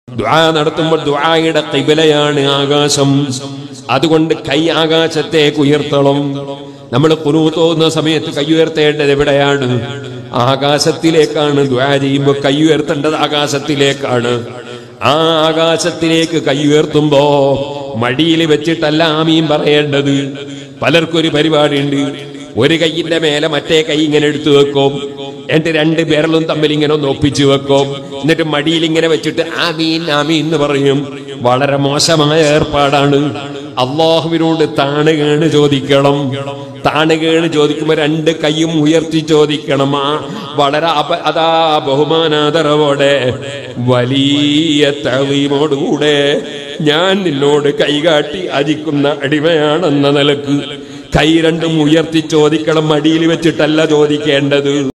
ദുആ നടത്തുമ്പോൾ ദുആയുടെ കിബിലയാണ് ആകാശം അതുകൊണ്ട് കൈ ആകാശത്തേക്ക് ഉയർത്തണം നമ്മൾ കുനൂത്തോന്ന സമയത്ത് കൈ ഉയർത്തേണ്ടത് എവിടെയാണ് ആകാശത്തിലേക്കാണ് ദുആ ചെയ്യുമ്പോൾ കൈ ഉയർത്തേണ്ടത് ആകാശത്തിലേക്കാണ് ആ ആകാശത്തിലേക്ക് കൈ ഉയർത്തുമ്പോ മടിയിൽ വെച്ചിട്ടല്ല ആമീൻ പറയേണ്ടത് പലർക്കൊരു പരിപാടിയുണ്ട് ഒരു കൈയിന്റെ മേലെ മറ്റേ കൈ ഇങ്ങനെ എടുത്തു വെക്കും എന്നിട്ട് രണ്ട് വിരലും തമ്മിൽ ഇങ്ങനെ ഒന്ന് ഒപ്പിച്ചു വെക്കും എന്നിട്ട് മടിയിൽ ഇങ്ങനെ വെച്ചിട്ട് ആമീൻ ആമീൻ എന്ന് പറയും വളരെ മോശമായ ഏർപ്പാടാണ് അള്ളാഹുവിനോട് താണുകേണ് ചോദിക്കണം താണുകേണ് ചോദിക്കുമ്പോ രണ്ട് കൈയും ഉയർത്തി ചോദിക്കണം ആ വളരെ അപ അതാ ബഹുമാനാദരവോടെ വലിയ തവീമോടുകൂടെ ഞാൻ നിന്നോട് കൈകാട്ടി അജിക്കുന്ന അടിമയാണെന്ന നിലക്ക് കൈ രണ്ടും ഉയർത്തി ചോദിക്കണം മടിയിൽ വെച്ചിട്ടല്ല ചോദിക്കേണ്ടത്